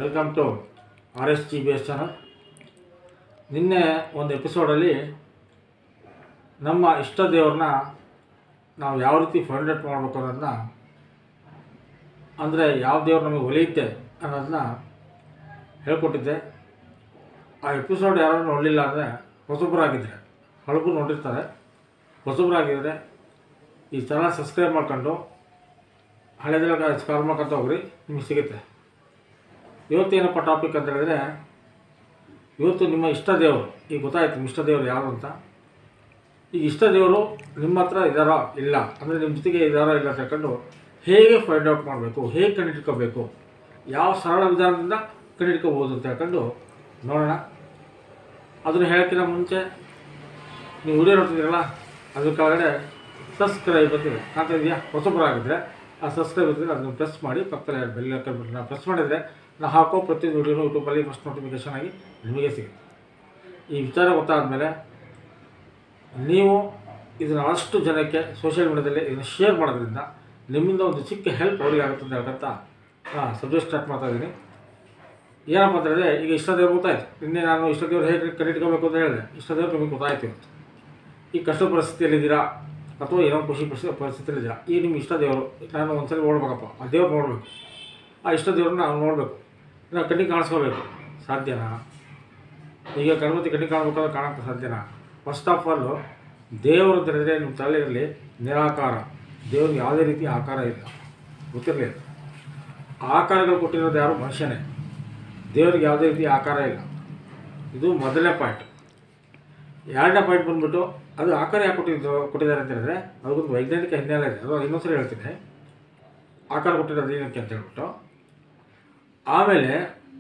welcome to R S G B S channel ನಿನ್ನೆ ಒಂದು ಎಪಿಸೋಡಲ್ಲಿ ನಮ್ಮ ಇಷ್ಟ ದೇವ್ರನ್ನ ನಾವು ಯಾವ ರೀತಿ ಫೈಂಡ್ ಔಟ್ ಮಾಡಬೇಕು ಅನ್ನೋದನ್ನ ಅಂದರೆ ಯಾವ ದೇವ್ರು ನಮಗೆ ಒಲಿಯುತ್ತೆ ಅನ್ನೋದನ್ನ ಹೇಳ್ಕೊಟ್ಟಿದ್ದೆ ಆ ಎಪಿಸೋಡ್ ಯಾರು ನೋಡಲಿಲ್ಲ ಅಂದರೆ ಹೊಸಬರಾಗಿದ್ದರೆ ಹಳಬರು ನೋಡಿರ್ತಾರೆ ಹೊಸಬರಾಗಿದ್ದರೆ ಈ ಚಾನಲ್ ಸಬ್ಸ್ಕ್ರೈಬ್ ಮಾಡ್ಕೊಂಡು ಹಳೆದೆಲ್ಲ ಕಾಲ್ ಮಾಡ್ಕೊತ ಹೋಗ್ರಿ ನಿಮಗೆ ಸಿಗುತ್ತೆ ಇವತ್ತೇನಪ್ಪ ಟಾಪಿಕ್ ಅಂತ ಹೇಳಿದ್ರೆ ಇವತ್ತು ನಿಮ್ಮ ಇಷ್ಟ ದೇವರು ಈಗ ಗೊತ್ತಾಯ್ತು ನಿಮ್ಮ ಇಷ್ಟ ದೇವರು ಯಾರು ಅಂತ ಈಗ ಇಷ್ಟ ದೇವರು ನಿಮ್ಮ ಹತ್ರ ಇದ್ದಾರಾ ಇಲ್ಲ ಅಂದರೆ ನಿಮ್ಮ ಜೊತೆಗೆ ಇದ್ದಾರಾ ಇಲ್ಲ ಅಂತ ಹೇಳ್ಕೊಂಡು ಹೇಗೆ ಫೈಂಡ್ ಔಟ್ ಮಾಡಬೇಕು ಹೇಗೆ ಕಂಡಿಡ್ಕೋಬೇಕು ಯಾವ ಸರಳ ವಿಧಾನದಿಂದ ಕಂಡಿಡ್ಕೋಬೋದು ಅಂತ ಹೇಳ್ಕೊಂಡು ನೋಡೋಣ ಅದನ್ನು ಹೇಳೋಕ್ಕಿಂತ ಮುಂಚೆ ನೀವು ವಿಡಿಯೋ ನೋಡ್ತಿದ್ದೀರಲ್ಲ ಅದ್ರ ಕೆಳಗಡೆ ಸಬ್ಸ್ಕ್ರೈಬ್ ಅಂತಿದೆ ಕಾಣ್ತಾ ಇದೆಯಾ ಹೊಸಬರಾಗಿದ್ದರೆ ಆ ಸಬ್ಸ್ಕ್ರೈಬ್ ಇದ್ದರೆ ಅದನ್ನು ಪ್ರೆಸ್ ಮಾಡಿ ಪಕ್ಕದಲ್ಲಿ ಬೆಲ್ ಐಕನ್ ಬಟನ್ನ ಪ್ರೆಸ್ ಮಾಡಿದರೆ ನಾವು ಹಾಕೋ ಪ್ರತಿ ವಿಡಿಯೋನು ಯೂಟ್ಯೂಬಲ್ಲಿ ಫಸ್ಟ್ ನೋಟಿಫಿಕೇಷನ್ ಆಗಿ ನಿಮಗೆ ಸಿಗುತ್ತೆ ಈ ವಿಚಾರ ಗೊತ್ತಾದ ಮೇಲೆ ನೀವು ಇದನ್ನು ಅಷ್ಟು ಜನಕ್ಕೆ ಸೋಷಿಯಲ್ ಮೀಡಿಯಾದಲ್ಲಿ ಇದನ್ನು ಶೇರ್ ಮಾಡೋದ್ರಿಂದ ನಿಮ್ಮಿಂದ ಒಂದು ಚಿಕ್ಕ ಹೆಲ್ಪ್ ಅವರಿಗೆ ಆಗುತ್ತೆ ಅಂತ ಹೇಳ್ಕೊಂತ ಸಬ್ಜೆಕ್ಟ್ ಸ್ಟಾರ್ಟ್ ಮಾಡ್ತಾ ಇದ್ದೀನಿ ಏನಪ್ಪ ಅಂತ ಹೇಳಿದ್ರೆ ಈಗ ಇಷ್ಟ ದೇವ್ರು ಗೊತ್ತಾಯ್ತು ನಿನ್ನೆ ನಾನು ಇಷ್ಟ ದೇವ್ರು ಹೇಗೆ ಕಟ್ಟಿಟ್ಕೋಬೇಕು ಅಂತ ಹೇಳಿದೆ ಇಷ್ಟ ದೇವ್ರು ನಿಮಗೆ ಗೊತ್ತಾಯ್ತು ಇವತ್ತು ಈ ಕಷ್ಟ ಪರಿಸ್ಥಿತಿಯಲ್ಲಿದ್ದೀರಾ ಅಥವಾ ಏನೋ ಖುಷಿ ಪರಿಸ್ಥಿತಿ ಪರಿಸ್ಥಿತಿಯಲ್ಲಿದ್ದೀರಾ ಈ ನಿಮ್ಮ ಇಷ್ಟ ದೇವರು ನಾನು ಒಂದ್ಸಲ ನೋಡ್ಬೇಕಪ್ಪ ಆ ದೇವ್ರು ನೋಡಬೇಕು ಆ ಇಷ್ಟ ದೇವ್ರನ್ನ ನಾವು ನೋಡಬೇಕು ನಾವು ಕಣ್ಣಿಗೆ ಕಾಣಿಸ್ಕೋಬೇಕು ಸಾಧ್ಯನಾ ಈಗ ಗಣಪತಿ ಕಣ್ಣಿಗೆ ಕಾಣಬೇಕಾದ್ರೆ ಕಾಣಕ್ಕೆ ಸಾಧ್ಯನಾ ಫಸ್ಟ್ ಆಫ್ ಆಲು ದೇವರು ಅಂತ ಹೇಳಿದ್ರೆ ನಿಮ್ಮ ತಲೆಯಲ್ಲಿ ನಿರಾಕಾರ ದೇವ್ರಿಗೆ ಯಾವುದೇ ರೀತಿ ಆಕಾರ ಇಲ್ಲ ಗೊತ್ತಿರಲಿಲ್ಲ ಆಕಾರಗಳು ಕೊಟ್ಟಿರೋದು ಯಾರು ಮನುಷ್ಯನೇ ದೇವ್ರಿಗೆ ಯಾವುದೇ ರೀತಿ ಆಕಾರ ಇಲ್ಲ ಇದು ಮೊದಲನೇ ಪಾಯಿಂಟ್ ಎರಡನೇ ಪಾಯಿಂಟ್ ಬಂದ್ಬಿಟ್ಟು ಅದು ಆಕಾರ ಯಾಕೆ ಕೊಟ್ಟಿದ್ದು ಕೊಟ್ಟಿದ್ದಾರೆ ಅಂತ ಹೇಳಿದ್ರೆ ಅದಕ್ಕೊಂದು ವೈಜ್ಞಾನಿಕ ಹಿನ್ನೆಲೆ ಇದೆ ಅದು ಇನ್ನೊಂದ್ಸರಿ ಹೇಳ್ತೀನಿ ಆಕಾರ ಕೊಟ್ಟಿರೋದು ಏನಕ್ಕೆ ಅಂತ ಹೇಳ್ಬಿಟ್ಟು ಆಮೇಲೆ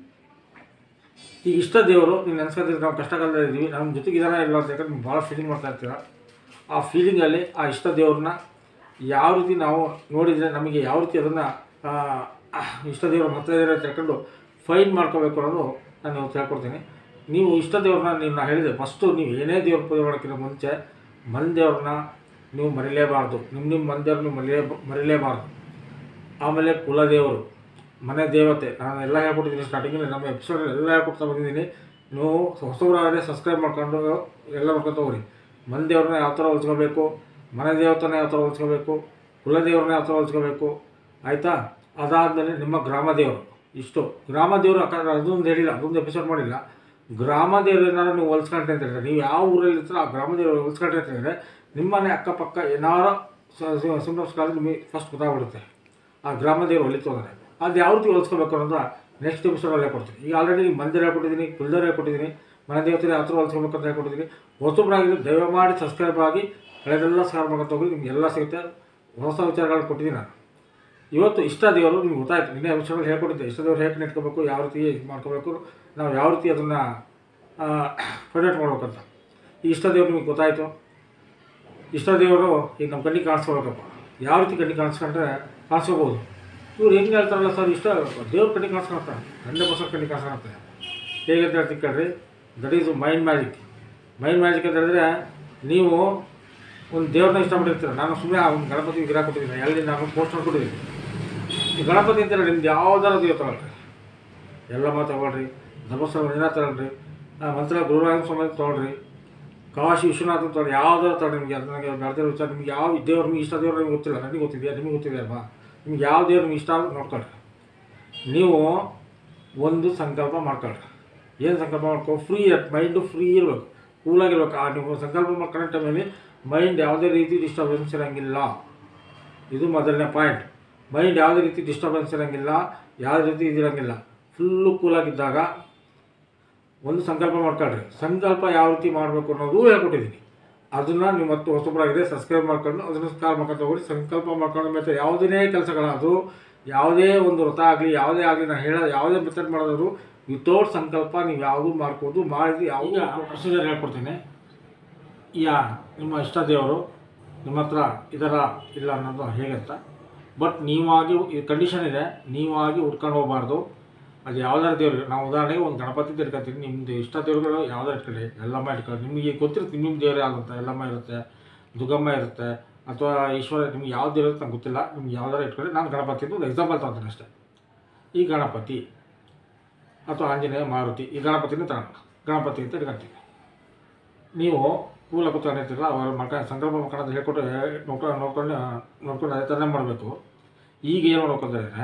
ಈ ಇಷ್ಟ ದೇವರು ನೀವು ನೆನೆಸ್ಕೊತಿದ್ರೆ ನಾವು ಕಷ್ಟ ಕಾಲದಲ್ಲಿ ಇದ್ದೀವಿ ನಮ್ಮ ಜೊತೆಗೆ ಇದಾರ ಇಲ್ಲ ಅಂತ ಯಾಕಂದ್ರೆ ನೀವು ಭಾಳ ಫೀಲಿಂಗ್ ಮಾಡ್ತಾ ಇರ್ತೀರ ಆ ಫೀಲಿಂಗಲ್ಲಿ ಆ ಇಷ್ಟ ದೇವ್ರನ್ನ ಯಾವ ರೀತಿ ನಾವು ನೋಡಿದರೆ ನಮಗೆ ಯಾವ ರೀತಿ ಅದನ್ನು ಇಷ್ಟ ದೇವ್ರ ಹತ್ರ ಇದ್ದಾರೆ ಅಂತ ಹೇಳ್ಕೊಂಡು ಫೈನ್ ಮಾಡ್ಕೋಬೇಕು ಅನ್ನೋದು ನಾನು ಇವತ್ತು ಹೇಳ್ಕೊಡ್ತೀನಿ ನೀವು ಇಷ್ಟ ದೇವ್ರನ್ನ ನೀವು ನಾನು ಹೇಳಿದೆ ಫಸ್ಟು ನೀವು ಏನೇ ದೇವ್ರ ಪೂಜೆ ಮಾಡೋಕ್ಕಿಂತ ಮುಂಚೆ ಮನ ದೇವ್ರನ್ನ ನೀವು ಮರಿಲೇಬಾರ್ದು ನಿಮ್ಮ ನಿಮ್ಮ ಮನ ದೇವ್ರನ್ನ ನೀವು ಮರಿಲೇ ಮರಿಲೇಬಾರ್ದು ಆಮೇಲೆ ಕುಲದೇವರು ಮನೆ ದೇವತೆ ನಾನು ಎಲ್ಲ ಹೇಳ್ಕೊಟ್ಟಿದ್ದೀನಿ ಸ್ಟಾರ್ಟಿಂಗಲ್ಲಿ ನಮ್ಮ ಎಪಿಸೋಡಲ್ಲಿ ಎಲ್ಲ ಹೇಳ್ಕೊಡ್ತಾ ಬಂದಿದ್ದೀನಿ ನೀವು ಹೊಸಬರಾದರೆ ಸಬ್ಸ್ಕ್ರೈಬ್ ಮಾಡ್ಕೊಂಡು ಎಲ್ಲ ಮಾಡ್ಕೊತ ಹೋಗ್ರಿ ಮನೆ ದೇವ್ರನ್ನ ಯಾವ ಥರ ಹೊಲ್ಸ್ಕೋಬೇಕು ಮನೆ ದೇವತನ ಯಾವ ಥರ ಹೊಲ್ಸ್ಕೋಬೇಕು ಕುಲದೇವ್ರನ್ನ ಯಾವ ಥರ ಹೊಲ್ಸ್ಕೋಬೇಕು ಆಯಿತಾ ಅದಾದಮೇಲೆ ನಿಮ್ಮ ಗ್ರಾಮ ದೇವರು ಇಷ್ಟು ಗ್ರಾಮ ದೇವರು ಯಾಕಂದ್ರೆ ಅದೊಂದು ಹೇಳಿಲ್ಲ ಅದೊಂದು ಎಪಿಸೋಡ್ ಮಾಡಿಲ್ಲ ಗ್ರಾಮ ದೇವರು ಏನಾದ್ರು ನೀವು ಹೊಲ್ಸ್ಕೊಂಡ್ರೆ ಅಂತ ಹೇಳಿದ್ರೆ ನೀವು ಯಾವ ಊರಲ್ಲಿ ಇರ್ತೀರೋ ಆ ಗ್ರಾಮ ದೇವರು ಹೊಲ್ಸ್ಕೊಂಡ್ರೆ ಅಂತ ಹೇಳಿದ್ರೆ ನಿಮ್ಮನೆ ಅಕ್ಕಪಕ್ಕ ಏನಾರು ಸಿಂಪ್ಟಮ್ಸ್ ಕಾಲ ನಿಮಗೆ ಫಸ್ಟ್ ಗೊತ್ತಾಗ್ಬಿಡುತ್ತೆ ಆ ಗ್ರಾಮ ದೇವರು ಹೊಲಿತು ಅಂದರೆ ಅದು ಯಾವ ರೀತಿ ಹೊಲ್ಸ್ಕೋಬೇಕು ಅನ್ನೋದು ನೆಕ್ಸ್ಟ್ ಎಪಿಸೋಡಲ್ಲೇ ಕೊಡ್ತೀನಿ ಈಗ ಆಲ್ರೆಡಿ ಮಂದಿರ ಹೇಳ್ಕೊಟ್ಟಿದ್ದೀನಿ ಕುಲ್ದರ್ ಹೇಳ್ಕೊಟ್ಟಿದ್ದೀನಿ ಮನೆ ದೇವತೆ ಯಾವ ಥರ ಹೊಲ್ಸ್ಕೋಬೇಕು ಅಂತ ಹೇಳ್ಕೊಟ್ಟಿದ್ದೀನಿ ಹೊಸಬ್ರಾಗಿದ್ದು ದಯಮಾಡಿ ಸಬ್ಸ್ಕ್ರೈಬ್ ಆಗಿ ಹಳೆದೆಲ್ಲ ಸಾರ್ ಮಾಡ್ಕೊತ ಹೋಗಿ ನಿಮ್ಗೆ ಎಲ್ಲ ಸಿಗುತ್ತೆ ಹೊಸ ವಿಚಾರಗಳು ಕೊಟ್ಟಿದ್ದೀನಿ ನಾನು ಇವತ್ತು ಇಷ್ಟ ದೇವರು ನಿಮ್ಗೆ ಗೊತ್ತಾಯ್ತು ನಿನ್ನೆ ಎಪಿಸೋಡಲ್ಲಿ ಹೇಳ್ಕೊಟ್ಟಿದ್ದೆ ಇಷ್ಟ ದೇವ್ರು ಹೇಗೆ ನೆಟ್ಕೋಬೇಕು ಯಾವ ರೀತಿ ಇದು ಮಾಡ್ಕೋಬೇಕು ನಾವು ಯಾವ ರೀತಿ ಅದನ್ನು ಪ್ರೊಡಕ್ಟ್ ಮಾಡ್ಬೇಕಂತ ಈ ಇಷ್ಟ ದೇವ್ರು ನಿಮ್ಗೆ ಗೊತ್ತಾಯಿತು ಇಷ್ಟ ದೇವರು ಈಗ ನಮ್ಮ ಕಣ್ಣಿಗೆ ಕಾಣಿಸ್ಕೋಬೇಕಪ್ಪ ಯಾವ ರೀತಿ ಕಣ್ಣಿಗೆ ಕಾಣಿಸ್ಕೊಂಡ್ರೆ ಕಾಣಿಸ್ಕೋಬೋದು ಇವ್ರು ಹೆಂಗೆ ಹೇಳ್ತಾರಲ್ಲ ಸರ್ ಇಷ್ಟ ದೇವ್ರ ಕಣ್ಣಿಗೆ ಕಾಣಿಸ್ಕೊಳ್ತಾರೆ ಹಂಡ್ರೆಡ್ ಪರ್ಸೆಂಟ್ ಕಣ್ಣಿಗೆ ಕಾಣಿಸ್ಕೊಳ್ತಾರೆ ಹೇಗೆ ಅಂತ ಹೇಳ್ತೀನಿ ಕೇಳ್ರಿ that is mind magic mind magic ಅಂತ ಹೇಳಿದ್ರೆ ನೀವು ಒಂದು ದೇವ್ರನ್ನ ಇಷ್ಟಪಟ್ಟಿರ್ತೀರ ನಾನು ಸುಮ್ಮನೆ ಒಂದು ಗಣಪತಿ ವಿಗ್ರಹ ಕೊಟ್ಟಿದ್ದೀನಿ ಎಲ್ಲಿ ನಾನು ಪೋಸ್ಟ್ ಕೊಟ್ಟಿದ್ದೀನಿ ಈ ಗಣಪತಿ ಅಂತೀರ ನಿಮ್ದು ಯಾವ್ದಾರ ದೇವ್ರು ತಗೊಳ್ರಿ ಎಲ್ಲಮ್ಮ ತಗೊಳ್ರಿ ಧರ್ಮಸ್ಥಳ ಮಂಜುನಾಥ ತಗೊಳ್ರಿ ಆ, ಮಂತ್ರ ಗುರುರಾಯನ ಸ್ವಾಮಿ ತೊಗೊಳ್ರಿ ಕಾಶಿ ವಿಶ್ವನಾಥ ತೊಗೊಳ್ರಿ ಯಾವ್ದಾರು ತಗೊಳ್ರಿ ನಿಮಗೆ ಅದು ನನಗೆ ಬೆಳೆದಿರೋ ವಿಚಾರ ನಿಮ್ಗೆ ಯಾವ ದೇವ್ರು ನಿಮ್ಗೆ ಇಷ್ಟ ದೇವ್ರು ನಿಮ್ಗೆ ಗೊತ್ತಿಲ್ಲ ನನಗೆ ಗೊತ್ತಿದೆಯಾ ನಿಮಗೆ ಗೊತ್ತಿದೆ ಅಲ್ವಾ ನಿಮ್ಗೆ ಯಾವ ದೇವ್ರು ನಿಮ್ಗೆ ಇಷ್ಟ ಆದ್ರೆ ನೋಡ್ಕೊಳ್ರಿ ನೀವು ಒಂದು ಸಂಕಲ್ಪ ಮಾಡ್ಕೊಳ್ರಿ ಏನು ಸಂಕಲ್ಪ ಮಾಡ್ಕೊ ಫ್ರೀ ಮೈಂಡು ಫ್ರೀ ಇರಬೇಕು ಕೂಲಾಗಿರ್ಬೇಕು ಆ ನೀವು ಸಂಕಲ್ಪ ಮಾಡ್ಕೊಳ್ಳೋ ಟೈಮಲ್ಲಿ ಮೈಂಡ್ ಯಾವುದೇ ರೀತಿ ಡಿಸ್ಟರ್ಬೆನ್ಸ್ ಇರೋಂಗಿಲ್ಲ ಇದು ಮೊದಲನೇ ಪಾಯಿಂಟ್ ಮೈಂಡ್ ಯಾವುದೇ ರೀತಿ ಡಿಸ್ಟರ್ಬೆನ್ಸ್ ಇರೋಂಗಿಲ್ಲ ಯಾವುದೇ ರೀತಿ ಇದಿರೋಂಗಿಲ್ಲ ಫುಲ್ಲು ಕೂಲಾಗಿದ್ದಾಗ ಒಂದು ಸಂಕಲ್ಪ ಮಾಡ್ಕೊಳ್ರಿ ಸಂಕಲ್ಪ ಯಾವ ರೀತಿ ಮಾಡಬೇಕು ಅನ್ನೋದು ಹೇಳ್ಕೊಟ್ಟಿದ್ದೀನಿ ಅದನ್ನು ನೀವು ಮತ್ತು ಹೊಸಬರಾಗಿದೆ ಸಬ್ಸ್ಕ್ರೈಬ್ ಮಾಡ್ಕೊಂಡು ಅದನ್ನು ಕಾಲ್ ಮಾಡ್ಕೊಂಡು ಹೋಗಿ ಸಂಕಲ್ಪ ಮಾಡ್ಕೊಂಡು ಮತ್ತೆ ಯಾವುದೇ ಕೆಲಸಗಳಾದರೂ ಯಾವುದೇ ಒಂದು ವ್ರತ ಆಗಲಿ ಯಾವುದೇ ಆಗಲಿ ನಾನು ಹೇಳೋ ಯಾವುದೇ ಮೆಥಡ್ ಮಾಡೋದು ವಿತೌಟ್ ಸಂಕಲ್ಪ ನೀವು ಯಾವುದೂ ಮಾಡ್ಬೋದು ಮಾಡಿದ್ರೆ ಯಾವುದೇ ಪ್ರೊಸೀಜರ್ ಹೇಳ್ಕೊಡ್ತೀನಿ ಯಾ ನಿಮ್ಮ ಇಷ್ಟ ದೇವರು ನಿಮ್ಮ ಹತ್ರ ಇದರ ಇಲ್ಲ ಅನ್ನೋದು ಹೇಗಂತ ಬಟ್ ನೀವಾಗಿ ಈ ಕಂಡೀಷನ್ ಇದೆ ನೀವಾಗಿ ಹುಡ್ಕೊಂಡು ಹೋಗಬಾರ್ದು ಅದು ಯಾವ್ದಾರು ದೇವ್ರು ನಾವು ಉದಾಹರಣೆಗೆ ಒಂದು ಗಣಪತಿ ಇಟ್ಕೊತೀವಿ ನಿಮ್ಮದು ಇಷ್ಟ ದೇವ್ರುಗಳು ಯಾವ್ದಾರು ಇಟ್ಕೊಳ್ಳಿ ಎಲ್ಲಮ್ಮ ಇಟ್ಕೊಳ್ಳಿ ನಿಮಗೆ ಗೊತ್ತಿರುತ್ತೆ ನಿಮ್ಮ ದೇವ್ರು ಯಾವ್ದಂತ ಎಲ್ಲಮ್ಮ ಇರುತ್ತೆ ದುರ್ಗಮ್ಮ ಇರುತ್ತೆ ಅಥವಾ ಈಶ್ವರ ನಿಮ್ಗೆ ಯಾವ ದೇವ್ರು ಇರುತ್ತೆ ನಂಗೆ ಗೊತ್ತಿಲ್ಲ ನಿಮ್ಗೆ ಯಾವ್ದಾರು ಇಟ್ಕೊಳ್ಳಿ ನಾನು ಗಣಪತಿದು ಒಂದು ಎಕ್ಸಾಂಪಲ್ ತೊಗೊತೀನಿ ಅಷ್ಟೇ ಈ ಗಣಪತಿ ಅಥವಾ ಆಂಜನೇಯ ಮಾರುತಿ ಈ ಗಣಪತಿನ ತಗೊಂಡು ಗಣಪತಿ ಅಂತ ಇಟ್ಕೊಂತೀವಿ ನೀವು ಕೂಲ ಕೂತ್ಕೊಂಡಿರ್ತೀರಲ್ಲ ಅವರ ಮಕ ಸಂಕಲ್ಪ ಮಕ್ಕಳ ಹೇಳ್ಕೊಟ್ಟು ನೋಡ್ಕೊಂಡು ನೋಡ್ಕೊಂಡು ನೋಡ್ಕೊಂಡು ಅದೇ ಥರನೇ ಮಾಡಬೇಕು ಈಗ ಏನು ಮಾಡ್ಬೇಕು ಅಂತ ಹೇಳಿದ್ರೆ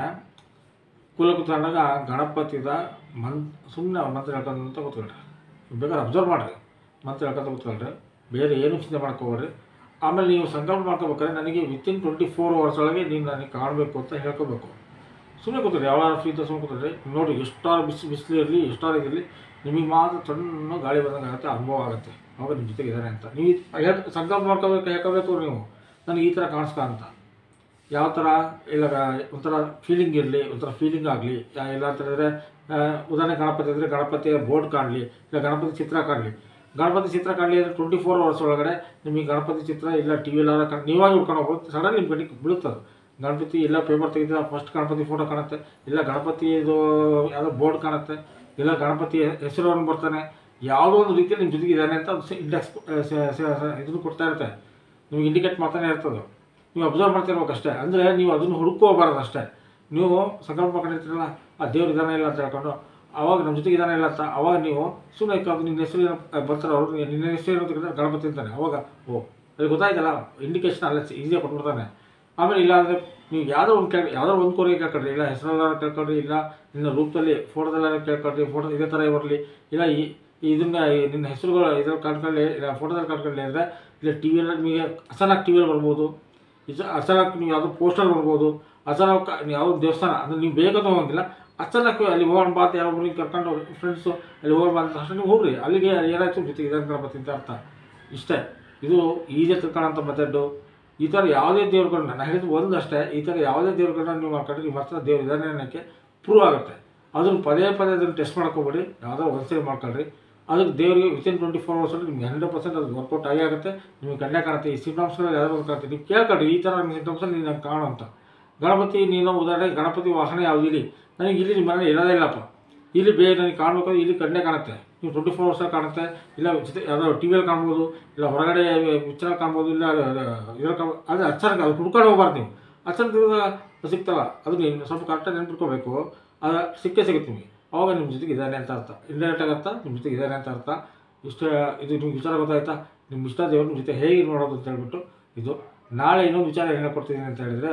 ಕೂಲ ಕೂತ್ಕೊಂಡಾಗ ಗಣಪತಿದ ಮನ್ ಸುಮ್ಮನೆ ಮಂತ್ರ ಹೇಳ್ಕೊಂಡು ಅಂತ ಕೂತ್ಕೊಳ್ರಿ ಬೇಕಾದ್ರೆ ಅಬ್ಸರ್ವ್ ಮಾಡಿರಿ ಮಂತ್ರ ಹೇಳ್ಕೊಂತ ಕೂತ್ಕೊಳ್ರಿ ಬೇರೆ ಏನು ಚಿಂತೆ ಮಾಡ್ಕೋಬೇಡ್ರಿ ಆಮೇಲೆ ನೀವು ಸಂಕಲ್ಪ ಮಾಡ್ಕೋಬೇಕಾದ್ರೆ ನನಗೆ ವಿತಿನ್ ಟ್ವೆಂಟಿ ಫೋರ್ ಅವರ್ಸ್ ಒಳಗೆ ನೀವು ನನಗೆ ಕಾಣಬೇಕು ಅಂತ ಹೇಳ್ಕೋಬೇಕು ಸುಮ್ಮನೆ ಕೂತ್ರಿ ಯಾವಾಗ ಫ್ರೀ ಇದ್ದ ಸುಮ್ಮನೆ ಕೂತ್ರಿ ನೋಡಿ ಎಷ್ಟಾರು ಬಿಸಿ ಬಿಸಿಲು ಇರಲಿ ಎಷ್ಟಾರು ಇರಲಿ ನಿಮಗೆ ಮಾತ್ರ ಸಣ್ಣ ಗಾಳಿ ಬಂದಂಗೆ ಆಗುತ್ತೆ ಅನುಭವ ಆಗುತ್ತೆ ಅವಾಗ ನಿಮ್ಮ ಜೊತೆಗೆ ಇದ್ದಾನೆ ಅಂತ ನೀವು ಹೇಳ್ ಸಂಕಲ್ಪ ಮಾಡ್ಕೋಬೇಕು ಹೇಳ್ಕೋಬೇಕು ನೀವು ನನಗೆ ಈ ಥರ ಕಾಣಿಸ್ತಾ ಅಂತ ಯಾವ ಥರ ಇಲ್ಲ ಒಂಥರ ಫೀಲಿಂಗ್ ಇರಲಿ ಒಂಥರ ಫೀಲಿಂಗ್ ಆಗಲಿ ಇಲ್ಲ ಅಂತ ಹೇಳಿದ್ರೆ ಆ, ಉದಾಹರಣೆ ಗಣಪತಿ ಅಂದರೆ ಗಣಪತಿಯ ಬೋರ್ಡ್ ಕಾಣಲಿ ಇಲ್ಲ ಗಣಪತಿ ಚಿತ್ರ ಕಾಣಲಿ ಗಣಪತಿ ಚಿತ್ರ ಕಾಣಲಿ ಅಂದರೆ ಟ್ವೆಂಟಿ ಫೋರ್ ಅವರ್ಸ್ ಒಳಗಡೆ ನಿಮಗೆ ಗಣಪತಿ ಚಿತ್ರ ಇಲ್ಲ ಟಿ ವಿಲಾರ ಕಾಣ್ ನೀವಾಗಿ ಹುಡ್ಕೊಂಡು ಹೋಗ್ಬೋದು ಸಡನ್ ನಿಮ್ಮ ಕಡೆಗೆ ಬೀಳುತ್ತದೆ ಗಣಪತಿ ಇಲ್ಲ ಪೇಪರ್ ತೆಗೆದ್ರೆ ಫಸ್ಟ್ ಗಣಪತಿ ಫೋಟೋ ಕಾಣುತ್ತೆ ಇಲ್ಲ ಗಣಪತಿ ಇದು ಯಾವುದೋ ಬೋರ್ಡ್ ಕಾಣುತ್ತೆ ಇಲ್ಲ ಗಣಪತಿ ಹೆಸರು ಬರ್ತಾನೆ ಯಾವುದೋ ಒಂದು ರೀತಿಯಲ್ಲಿ ನಿಮ್ಮ ಜೊತೆಗೆ ಇದ್ದಾನೆ ಅಂತ ಇಂಡೆಕ್ಸ್ ಇದನ್ನು ಕೊಡ್ತಾ ಇರುತ್ತೆ ನಿಮಗೆ ಇಂಡಿಕೇಟ್ ಮಾಡ್ತಾನೆ ಇರ್ತದೆ ನೀವು ಅಬ್ಸರ್ವ್ ಮಾಡ್ತಿರ್ಬೇಕು ಅಷ್ಟೇ ಅಂದರೆ ನೀವು ಅದನ್ನು ಹುಡುಕೋಬಾರ್ದು ಅಷ್ಟೇ ನೀವು ಸಂಕಲ್ಪ ಮಾಡ್ಕೊಂಡಿರ್ತೀರಲ್ಲ ಆ ದೇವ್ರು ಇದಾನೆ ಇಲ್ಲ ಅಂತ ಹೇಳ್ಕೊಂಡು ಅವಾಗ ನಮ್ಮ ಜೊತೆಗೆ ಇದಾನೆ ಇಲ್ಲ ಅಂತ ಅವಾಗ ನೀವು ಸುಮ್ಮನೆ ಅದು ನಿನ್ನ ಹೆಸರು ಏನೋ ಬರ್ತಾರೆ ಅವರು ನಿನ್ನ ಹೆಸರು ಏನೋ ತೆಗೆದ್ರೆ ಗಣಪತಿ ಅಂತಾನೆ ಅವಾಗ ಓ ಅಲ್ಲಿ ಗೊತ್ತಾಯ್ತಲ್ಲ ಇಂಡಿಕೇಶನ್ ಅಲ್ಲ ಈಸಿಯಾಗಿ ಕೊಟ್ಬಿಡ್ತಾನೆ ಆಮೇಲೆ ಇಲ್ಲ ಅಂದರೆ ನೀವು ಯಾವುದೋ ಒಂದು ಕೇಳಿ ಯಾವುದೋ ಒಂದು ಕೋರಿಕೆ ಕೇಳ್ಕೊಳ್ರಿ ಇಲ್ಲ ಹೆಸರೆಲ್ಲ ಕೇಳ್ಕೊಳ್ರಿ ಇಲ್ಲ ನಿನ್ನ ರೂಪದಲ್ಲಿ ಫೋಟೋದಲ್ಲೆಲ್ಲ ಕೇಳ್ಕೊಳ್ರಿ ಫೋಟೋ ಇದೇ ಥರ ಬರಲಿ ಇಲ್ಲ ಈ ಇದನ್ನ ಈ ನಿನ್ನ ಹೆಸರುಗಳು ಇದ್ರಲ್ಲಿ ಕಾಣ್ಕೊಳ್ಳಿ ಇಲ್ಲ ಫೋಟೋದಲ್ಲಿ ಕಾಣ್ಕೊಳ್ಳಿ ಅಂದರೆ ಇಲ್ಲ ಟಿ ವಿಯಲ್ಲಿ ನಿಮಗೆ ಅಚಾನಕ್ ಟಿ ವಿಯಲ್ಲಿ ಬರ್ಬೋದು ಇದು ಅಚಾನಕ್ ನೀವು ಯಾವುದೋ ಪೋಸ್ಟರ್ ಬರ್ಬೋದು ಅಚಾನಕ್ ನೀವು ಯಾವುದೋ ದೇವಸ್ಥಾನ ಅಂದರೆ ನೀವು ಬೇಗ ಹೋಗಂಗಿಲ್ಲ ಅಚಾನಕ್ ಅಲ್ಲಿ ಹೋಗೋಣ ಬಾತ್ ಯಾವ ಊರಿಗೆ ಕರ್ಕೊಂಡು ಫ್ರೆಂಡ್ಸು ಅಲ್ಲಿ ಹೋಗೋಣ ಬಾ ಅಂತ ತಕ್ಷಣ ನೀವು ಹೋಗ್ರಿ ಅಲ್ಲಿಗೆ ಏನಾಯ್ತು ಜೊತೆಗೆ ಇದನ್ನು ಗಣಪತಿ ಅಂತ ಅರ್ಥ ಇಷ್ಟೇ ಇದು ಈಜೆ ತಿಳ್ಕೊಳ್ಳೋಂಥ ಮೆಥಡ್ಡು ಈ ಥರ ಯಾವುದೇ ದೇವ್ರುಗಳನ್ನ ನಾನು ಹೇಳಿದ್ದು ಒಂದು ಅಷ್ಟೇ ಈ ಥರ ಯಾವುದೇ ದೇವ್ರುಗಳನ್ನ ನೀವು ಮಾಡ್ಕೊಂಡ್ರೆ ನಿಮ್ಮ ಹತ್ರ ದೇವ್ರು ಇದ್ದಾನೆ ಅನ್ನೋಕ್ಕೆ ಪ್ರೂವ್ ಆಗುತ್ತೆ ಅದನ್ನು ಪದೇ ಪದೇ ಅದನ್ನು ಟೆಸ್ಟ್ ಮಾಡ್ಕೋಬೇಡಿ ಯಾವುದೋ ಒಂದ್ಸರಿ ಮಾಡ್ಕೊಳ್ರಿ ಅದಕ್ಕೆ ದೇವರಿಗೆ ವಿತಿನ್ ಟ್ವೆಂಟಿ ಫೋರ್ ಅವರ್ಸಲ್ಲಿ ನಿಮ್ಗೆ ಹಂಡ್ರೆಡ್ ಪರ್ಸೆಂಟ್ ಅದು ವರ್ಕೌಟ್ ಆಗೇ ಆಗುತ್ತೆ ನಿಮಗೆ ಕಣ್ಣೇ ಕಾಣುತ್ತೆ ಈ ಸಿಂಟಮ್ಸ್ಗಳು ಯಾವ್ದು ಒಂದು ಕಾಣುತ್ತೆ ನೀವು ಕೇಳ್ಕೊಳ್ರಿ ಈ ಥರ ನಿಮ್ಮ ಸಿಂಟಮ್ಸಲ್ಲಿ ನೀನು ನಂಗೆ ಕಾಣು ಅಂತ ಗಣಪತಿ ನೀನು ಉದಾಹರಣೆ ಗಣಪತಿ ವಾಹನ ಯಾವ್ದು ಇಲ್ಲಿ ನನಗೆ ಇಲ್ಲಿ ನಿಮ್ಮ ಮನೇಲಿ ಇರೋದೇ ಇಲ್ಲಪ್ಪ ಇಲ್ಲಿ ಬೇರೆ ನನಗೆ ಕಾಣಬೇಕು ಇಲ್ಲಿ ಕಣ್ಣೇ ಕಾಣುತ್ತೆ ನೀವು ಟ್ವೆಂಟಿ ಫೋರ್ ಅವರ್ಸಲ್ಲಿ ಕಾಣುತ್ತೆ ಇಲ್ಲ ಜೊತೆ ಯಾವುದೋ ಟಿ ವಿಯಲ್ಲಿ ಕಾಣ್ಬೋದು ಇಲ್ಲ ಹೊರಗಡೆ ಪಿಕ್ಚರಲ್ಲಿ ಕಾಣ್ಬೋದು ಇಲ್ಲ ಇದ್ರಲ್ಲಿ ಕಾಣ್ಬೋದು ಅದು ಅಚ್ಚರಿಗೆ ಅದು ಹುಡ್ಕೊಂಡು ಹೋಗ್ಬಾರ್ದು ನೀವು ಅಚ್ಚರಿಗೆ ಸಿಗ್ತಲ್ಲ ಅದು ನೀವು ಸ್ವಲ್ಪ ಕರೆಕ್ಟಾಗಿ ನೆನ್ಪಿಟ್ಕೋಬೇಕು ಅದು ಸಿಕ್ಕೇ ಸಿಗುತ್ತೆ ನಿಮಗೆ ಅವಾಗ ನಿಮ್ಮ ಜೊತೆಗೆ ಇದ್ದಾನೆ ಅಂತ ಅರ್ಥ ಇಂಡೈರೆಕ್ಟಾಗಿ ಅರ್ಥ ನಿಮ್ಮ ಜೊತೆಗೆ ಇದ್ದಾನೆ ಅಂತ ಅರ್ಥ ಇಷ್ಟ ಇದು ನಿಮ್ಗೆ ವಿಚಾರ ಗೊತ್ತಾಯ್ತಾ ನಿಮ್ಮ ಇಷ್ಟ ದೇವ್ರು ನಿಮ್ಮ ಜೊತೆ ಹೇಗೆ ನೋಡೋದು ಅಂತ ಹೇಳ್ಬಿಟ್ಟು ಇದು ನಾಳೆ ಇನ್ನೊಂದು ವಿಚಾರ ಏನು ಕೊಡ್ತಿದ್ದೀನಿ ಅಂತ ಹೇಳಿದರೆ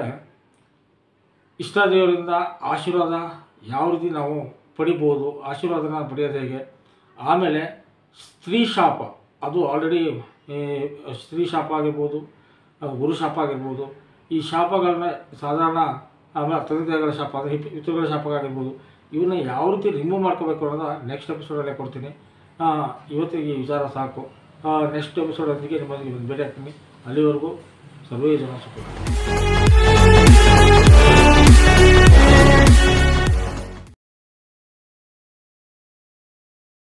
ಇಷ್ಟ ದೇವರಿಂದ ಆಶೀರ್ವಾದ ಯಾವ ರೀತಿ ನಾವು ಪಡಿಬೋದು ಆಶೀರ್ವಾದನ ಪಡೆಯೋದು ಹೇಗೆ ಆಮೇಲೆ ಸ್ತ್ರೀ ಶಾಪ ಅದು ಆಲ್ರೆಡಿ ಸ್ತ್ರೀ ಶಾಪ ಆಗಿರ್ಬೋದು ಆ, ಗುರು ಶಾಪ ಆಗಿರ್ಬೋದು ಈ ಶಾಪಗಳನ್ನ ಸಾಧಾರಣ ಆಮೇಲೆ ತಂದೆ ತಾಯಿಗಳ ಶಾಪ ಅಂದರೆ ಹಿಪ್ ಪಿತೃಗಳ ಶಾಪ ಆಗಿರ್ಬೋದು ಇವನ್ನ ಯಾವ ರೀತಿ ರಿಮೂವ್ ಮಾಡ್ಕೋಬೇಕು ಅನ್ನೋದು ನೆಕ್ಸ್ಟ್ ಎಪಿಸೋಡಲ್ಲೇ ಕೊಡ್ತೀನಿ ಆ, ಇವತ್ತಿಗೆ ಈ ವಿಚಾರ ಸಾಕು ನೆಕ್ಸ್ಟ್ ಎಪಿಸೋಡೊಂದಿಗೆ ನಿಮ್ಮೊಂದಿಗೆ ಭೇಟಿ ಆಗ್ತೀನಿ ಅಲ್ಲಿವರೆಗೂ ಸರ್ವೇ ಜನ ಸುಖ